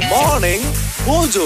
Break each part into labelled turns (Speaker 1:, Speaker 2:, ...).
Speaker 1: morning mojo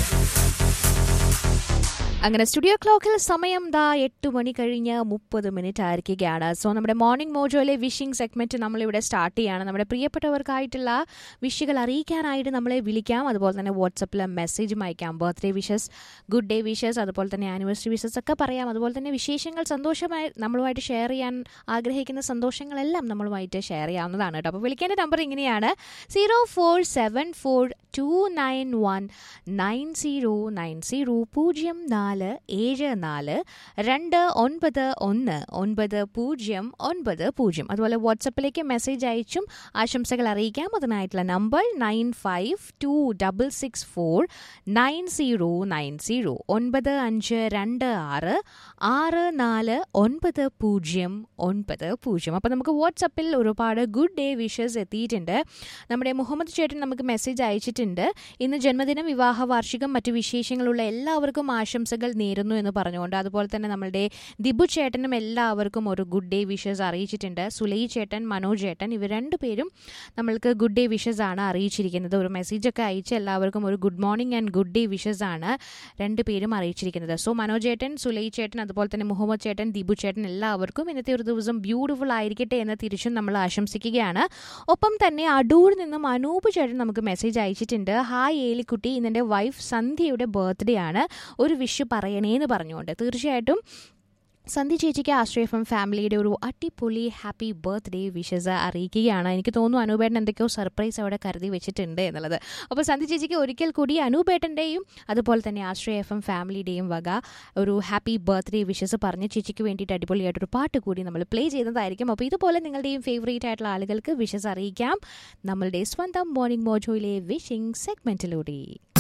Speaker 2: അങ്ങനെ studio ക്ലോക്കിൽ സമയം ദാ എട്ട് മണി കഴിഞ്ഞ് മുപ്പത് മിനിറ്റ് ആയിരിക്കുകയാണ് സോ നമ്മുടെ മോർണിംഗ് മോജോയിലെ വിഷിംഗ് സെഗ്മെന്റ് നമ്മളിവിടെ സ്റ്റാർട്ട് ചെയ്യാണ് നമ്മുടെ പ്രിയപ്പെട്ടവർക്കായിട്ടുള്ള വിഷുകൾ അറിയിക്കാനായിട്ട് നമ്മളെ വിളിക്കാം അതുപോലെ തന്നെ വാട്സപ്പിൽ മെസ്സേജും അയക്കാം birthday wishes good day wishes അതുപോലെ തന്നെ ആനിവേഴ്സറി വിഷസ് ഒക്കെ പറയാം അതുപോലെ തന്നെ വിശേഷങ്ങൾ സന്തോഷമായി നമ്മളുമായിട്ട് ഷെയർ ചെയ്യാൻ ആഗ്രഹിക്കുന്ന സന്തോഷങ്ങളെല്ലാം നമ്മളുമായിട്ട് ഷെയർ ചെയ്യാവുന്നതാണ് കേട്ടോ അപ്പോൾ വിളിക്കേണ്ട നമ്പർ ഇങ്ങനെയാണ് zero four seven four two nine one nine zero nine zero പൂജ്യം നാല് ഏഴ് നാല് രണ്ട് ഒൻപത് ഒന്ന് ഒൻപത് പൂജ്യം ഒൻപത് പൂജ്യം അതുപോലെ വാട്സപ്പിലേക്ക് മെസ്സേജ് അയച്ചും ആശംസകൾ അറിയിക്കാം അതിനായിട്ടുള്ള number nine five two double six four nine zero nine zero ഒൻപത് അഞ്ച് രണ്ട് ആറ് ആറ് നാല് ഒൻപത് പൂജ്യം ഒൻപത് പൂജ്യം അപ്പോൾ നമുക്ക് വാട്സപ്പിൽ ഒരുപാട് ഗുഡ് ഡേ വിഷസ് എത്തിയിട്ടുണ്ട് നമ്മുടെ മുഹമ്മദ് ചേട്ടൻ നമുക്ക് മെസ്സേജ് അയച്ചിട്ടുണ്ട് ഇന്ന് ജന്മദിനം വിവാഹ വാർഷികം മറ്റു വിശേഷങ്ങളുള്ള എല്ലാവർക്കും ആശംസകൾ നേരുന്നു എന്ന് പറഞ്ഞുകൊണ്ട് അതുപോലെ തന്നെ നമ്മളുടെ ദിബു ചേട്ടനും എല്ലാവർക്കും ഒരു ഗുഡ് ഡേ വിഷസ് അറിയിച്ചിട്ടുണ്ട് സുലൈ ചേട്ടൻ മനോജ് ചേട്ടൻ ഇവർ രണ്ടുപേരും നമ്മൾക്ക് ഗുഡ് ഡേ വിഷസ് ആണ് അറിയിച്ചിരിക്കുന്നത് ഒരു മെസ്സേജൊക്കെ അയച്ച് എല്ലാവർക്കും ഒരു good morning and good day wishes ആണ് രണ്ടുപേരും അറിയിച്ചിരിക്കുന്നത് സോ മനോജ് ചേട്ടൻ സുലൈ ചേട്ടൻ അതുപോലെ തന്നെ മുഹമ്മദ് ചേട്ടൻ ദിബു ചേട്ടൻ എല്ലാവർക്കും ഇന്നത്തെ ഒരു ദിവസം ബ്യൂട്ടിഫുൾ ആയിരിക്കട്ടെ എന്ന് തിരിച്ചും നമ്മൾ ആശംസിക്കുകയാണ് ഒപ്പം തന്നെ അടൂരിൽ നിന്നും അനൂപ് ചേട്ടൻ നമുക്ക് മെസ്സേജ് അയച്ചിട്ടുണ്ട് ഹായ് ഏലിക്കുട്ടി ഇന്നെൻ്റെ വൈഫ് സന്ധ്യയുടെ ബർത്ത്ഡേ ആണ് ഒരു വിഷ് പറയണേന്ന് പറഞ്ഞുകൊണ്ട് തീർച്ചയായിട്ടും സന്ധി ചേച്ചിക്ക് ആശ്രയ എഫ് എം ഫാമിലിയുടെ ഒരു അടിപൊളി ഹാപ്പി ബർത്ത്ഡേ വിഷസ് അറിയിക്കുകയാണ് എനിക്ക് തോന്നുന്നു അനൂപേട്ടൻ എന്തൊക്കെയോ സർപ്രൈസ് അവിടെ കരുതി വെച്ചിട്ടുണ്ട് എന്നുള്ളത് അപ്പോൾ സന്ധി ചേച്ചിക്ക് ഒരിക്കൽ കൂടി അനൂപേട്ടൻ്റെയും അതുപോലെ തന്നെ ആശ്രയ എഫ് എം ഫാമിലിയുടെയും വക ഒരു ഹാപ്പി ബർത്ത്ഡേ വിഷസ് പറഞ്ഞ് ചേച്ചിക്ക് വേണ്ടിയിട്ട് അടിപൊളിയായിട്ടൊരു പാട്ട് കൂടി നമ്മൾ പ്ലേ ചെയ്യുന്നതായിരിക്കും അപ്പോൾ ഇതുപോലെ നിങ്ങളുടെയും ഫേവറേറ്റ് ആയിട്ടുള്ള ആളുകൾക്ക് വിഷസ് അറിയിക്കാം നമ്മളുടെ സ്വന്തം മോർണിംഗ് മോജോയിലെ വിഷിംഗ് സെഗ്മെൻറ്റിലൂടെ